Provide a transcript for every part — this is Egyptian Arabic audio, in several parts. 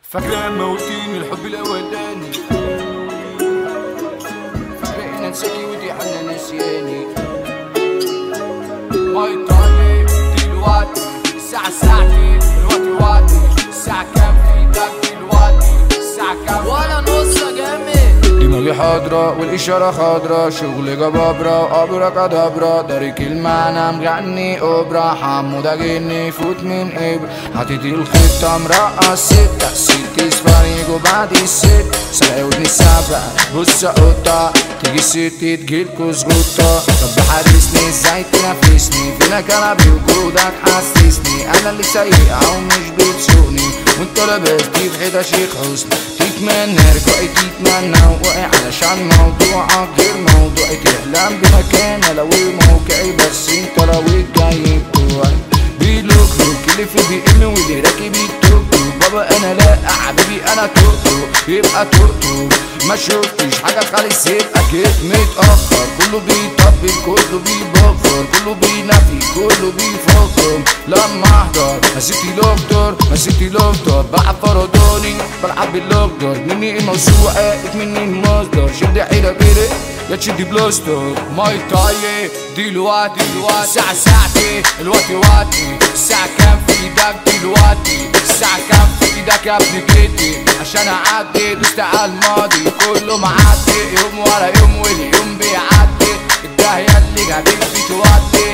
فاكرة موتين الحب الأولاني فاكرة إن أنساكي ودي حنا نسياني ماي طالب دلوقتي الساعة ساعتي الوقت وقتي الساعة كام في ايدك دلوقتي الساعة كام ولا نص يا جامد دماغي حاضرة والإشارة خضرة شغل جبابرة وأبرة كدبرة دارك المعنى مغني أوبرا حمودة جني فوت من إبرة حطيت الخطة مرقص ستة ست اسفاريج وبعد الست سرقة ودني السبع بص قطة تيجي الست تجيلكوا زغطة رب حارسني ازاي تنافسني فينا كلامي وجودك حسسني أنا اللي سايقها ومش بتسوقني وانت لابستي في حيطة شيخ حسني تتمنى رجوعي تتمنى واقع علشان موضوعك غير موضوعي تحلم بمكان لو موقعي بس انت لو الجاي بتوعي بيلوك لوك اللي في بي ام واللي راكب التوك توك بابا انا لا حبيبي انا توك توك يبقى توك توك ما شفتش حاجة خالص يبقى جيت متأخر كله بيطبل كله بيبخر كله بينفي كله بيفكر لما احضر مسكتي لوكتور مسكتي لوكتور بلعب فرضاني بلعب باللوكتور مني الموسوعة مني المصدر شد حيلة بيري يا تشدي بلاستر ماي تاي دلوقتي دلوقتي الساعة ساعتي الوقت وقتي الساعة كام في ايدك دلوقتي الساعة كام في ايدك يا ابن جدي عشان اعدي دوست على الماضي كله معدي يوم ورا يوم واليوم بيعدي الداهية اللي جابت بتودي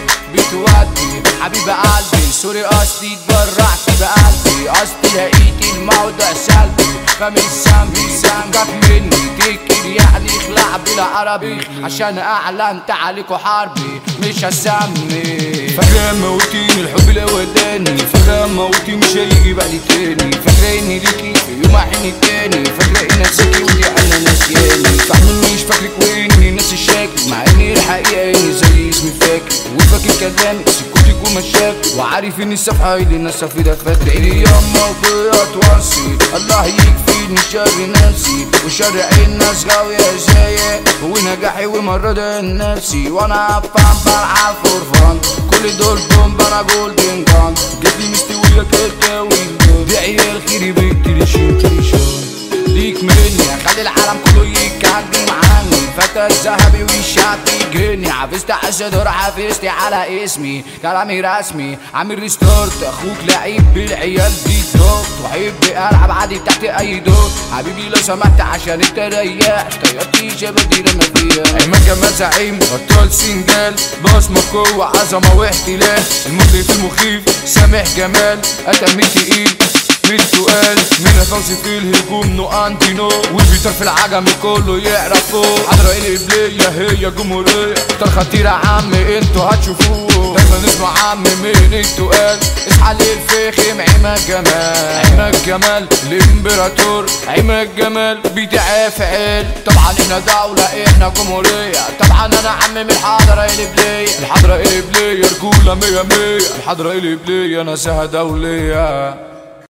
بتودي حبيب قلبي سوري قصدي اتبرعت بقلبي قصدي لقيت الموضوع سلبي فمش ذنبي ذنبك مني تكر يعني اخلع بالعربي عشان اعلنت عليكوا حربي مش هسمي فاكرة موتين الحب الاولاني فاكرة موتي مش هيجي بعد تاني فاكرة اني ليكي في يوم احن التاني فاكرة ان انساكي ودي انا ناسياني فاهمنيش فاكرك واني ناسي الشكل مع اني الحقيقة اني زي اسمي فاكر وفاكر كلامي سكوتك ومشاكل وعارف ان الصفحة اللي الناس في ده فاكرة ايدي ياما وبيتوصي الله يكفيني شر نفسي وشر الناس غاوية زيي ونجاحي ومرض نفسي وانا افهم بلعب فور فان كل دول بوم انا جولدن جان جبلي مستوية كتاوي دي عيال خيري بالتريشين تريشين ليك مني خلي العالم كله يتكلم عني فتى الذهبي ويشعتي جني حافظت على الشدور حافظتي على اسمي كلامي رسمي عامل ريستارت اخوك لعيب بالعيال دي دوت واحب العب عادي تحت اي دور حبيبي لو سمحت عشان انت ريحت طيارتي شبدي لما فيها عماد جمال زعيم بطل سنجال بصمة قوة عظمة واحتلال المخيف المخيف سامح جمال قتل مين تقيل مين تقال مين فوزي في الهجوم نو انتي نو والبيتر في العجم كله يعرفوه حضرة القبلية هي جمهورية اختار خطير يا عم انتوا هتشوفوه دايما نسمع عم مين التقال اصحى للفخم عماد جمال عماد جمال الامبراطور عماد جمال بيدعي فعل طبعا احنا دولة احنا جمهورية طبعا انا عم من الحضرة القبلية الحضرة القبلية رجولة مية مية الحضرة القبلية نزاهة دولية